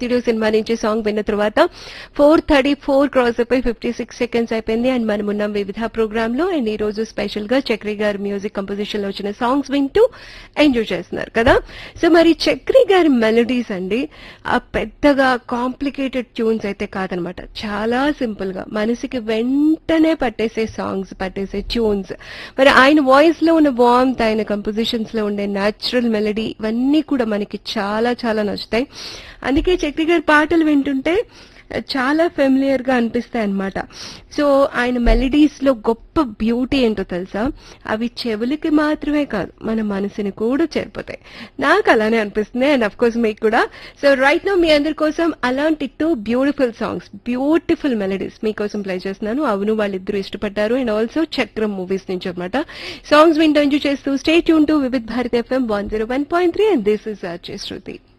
సత్యుడు cinema నుంచి song విన్న తర్వాత ఫోర్ థర్టీ ఫోర్ క్రాస్ అయిపోయి ఫిఫ్టీ సిక్స్ సెకండ్స్ అయిపోయింది అండ్ మనం ఉన్నాం వివిధ ప్రోగ్రామ్ లో అండ్ ఈ రోజు స్పెషల్ గా చక్రి గారి మ్యూజిక్ కంపోజిషన్ లో వచ్చిన సాంగ్స్ వింటూ ఎంజాయ్ చేస్తున్నారు కదా సో మరి చక్రి గారి మెలడీస్ అండి ఆ పెద్దగా కాంప్లికేటెడ్ ట్యూన్స్ అయితే కాదనమాట చాలా సింపుల్ గా మనసుకి వెంటనే పట్టేసే సాంగ్స్ పట్టేసే ట్యూన్స్ మరి ఆయన వాయిస్ లో ఉన్న వామ్త్ ఆయన కంపోజిషన్స్ లో ఉండే న్యాచురల్ మెలడీ ఇవన్నీ కూడా మనకి చాలా చాలా నచ్చుతాయి అందుకే చక్రి గారి పాటలు వింటుంటే చాలా ఫెమిలియర్ గా అనిపిస్తాయి అన్నమాట సో ఆయన మెలడీస్ లో గొప్ప బ్యూటీ ఏంటో తెలుసా అవి చెవులకి మాత్రమే కాదు మన మనసుని కూడా చేరిపోతాయి నాకు అలానే అనిపిస్తుంది అండ్ అఫ్ కోర్స్ మీకు కూడా సో రైట్ నో మీ అందరి కోసం అలాంటి two beautiful songs beautiful melodies మీకోసం ప్లే చేస్తున్నాను అవును వాళ్ళిద్దరూ ఇష్టపడ్డారు అండ్ ఆల్సో చక్రం మూవీస్ నుంచి అనమాట సాంగ్స్ వింటూ ఎంజాయ్ చేస్తూ stay tune to Vividh Bharati FM one zero one point three and this is RJ Shruti